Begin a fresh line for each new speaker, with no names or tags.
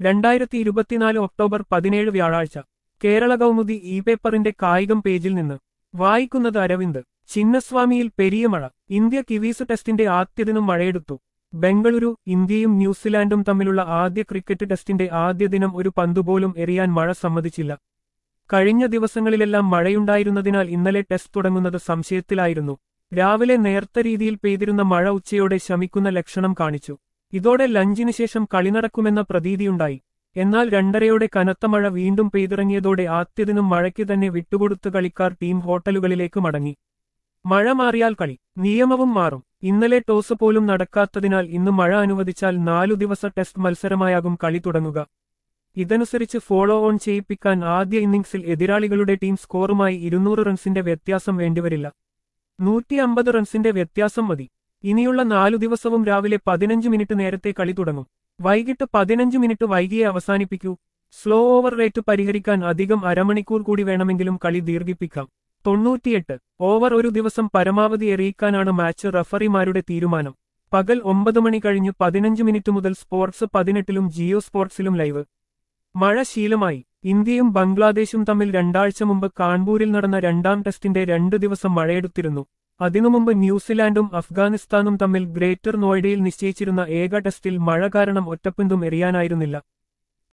രണ്ടായിരത്തി ഇരുപത്തിനാല് ഒക്ടോബർ പതിനേഴ് വ്യാഴാഴ്ച കേരള കൗമുദി ഇ പേപ്പറിന്റെ കായികം പേജിൽ നിന്ന് വായിക്കുന്നത് അരവിന്ദ് ചിന്നസ്വാമിയിൽ പെരിയ മഴ ഇന്ത്യ കിവീസ് ടെസ്റ്റിന്റെ ആദ്യദിനം മഴയെടുത്തു ബംഗളൂരു ഇന്ത്യയും ന്യൂസിലാൻഡും തമ്മിലുള്ള ആദ്യ ക്രിക്കറ്റ് ടെസ്റ്റിന്റെ ആദ്യ ദിനം ഒരു പന്തുപോലും എറിയാൻ മഴ സമ്മതിച്ചില്ല കഴിഞ്ഞ ദിവസങ്ങളിലെല്ലാം മഴയുണ്ടായിരുന്നതിനാൽ ഇന്നലെ ടെസ്റ്റ് തുടങ്ങുന്നത് സംശയത്തിലായിരുന്നു രാവിലെ നേർത്ത രീതിയിൽ പെയ്തിരുന്ന മഴ ഉച്ചയോടെ ശമിക്കുന്ന ലക്ഷണം കാണിച്ചു ഇതോടെ ലഞ്ചിന് ശേഷം കളി നടക്കുമെന്ന പ്രതീതിയുണ്ടായി എന്നാൽ രണ്ടരയോടെ കനത്ത മഴ വീണ്ടും പെയ്തിറങ്ങിയതോടെ ആദ്യദിനം മഴയ്ക്ക് തന്നെ വിട്ടുകൊടുത്ത് കളിക്കാർ ടീം ഹോട്ടലുകളിലേക്ക് മടങ്ങി മഴ മാറിയാൽ കളി നിയമവും മാറും ഇന്നലെ ടോസ് പോലും നടക്കാത്തതിനാൽ ഇന്ന് മഴ അനുവദിച്ചാൽ നാലു ദിവസ ടെസ്റ്റ് മത്സരമായാകും കളി തുടങ്ങുക ഇതനുസരിച്ച് ഫോളോ ഓൺ ചെയ്യിപ്പിക്കാൻ ആദ്യ ഇന്നിംഗ്സിൽ എതിരാളികളുടെ ടീം സ്കോറുമായി ഇരുന്നൂറ് റൺസിന്റെ വ്യത്യാസം വേണ്ടിവരില്ല നൂറ്റി അമ്പത് റൺസിന്റെ വ്യത്യാസം മതി ഇനിയുള്ള നാലു ദിവസവും രാവിലെ പതിനഞ്ച് മിനിറ്റ് നേരത്തെ കളി തുടങ്ങും വൈകിട്ട് പതിനഞ്ച് മിനിറ്റ് വൈകിയേ അവസാനിപ്പിക്കൂ സ്ലോ ഓവർ റേറ്റ് പരിഹരിക്കാൻ അധികം അരമണിക്കൂർ കൂടി വേണമെങ്കിലും കളി ദീർഘിപ്പിക്കാം തൊണ്ണൂറ്റിയെട്ട് ഓവർ ഒരു ദിവസം പരമാവധി എറിയിക്കാനാണ് മാച്ച് റഫറിമാരുടെ തീരുമാനം പകൽ ഒമ്പത് മണി കഴിഞ്ഞ് പതിനഞ്ച് മിനിറ്റ് മുതൽ സ്പോർട്സ് പതിനെട്ടിലും ജിയോ സ്പോർട്സിലും ലൈവ് മഴ ശീലമായി ഇന്ത്യയും ബംഗ്ലാദേശും തമ്മിൽ രണ്ടാഴ്ച മുമ്പ് കാൺപൂരിൽ നടന്ന രണ്ടാം ടെസ്റ്റിന്റെ രണ്ടു ദിവസം മഴയെടുത്തിരുന്നു അതിനു മുമ്പ് ന്യൂസിലാൻഡും അഫ്ഗാനിസ്ഥാനും തമ്മിൽ ഗ്രേറ്റർ നോയിഡയിൽ നിശ്ചയിച്ചിരുന്ന ഏക ടെസ്റ്റിൽ മഴ കാരണം ഒറ്റപ്പന്തും എറിയാനായിരുന്നില്ല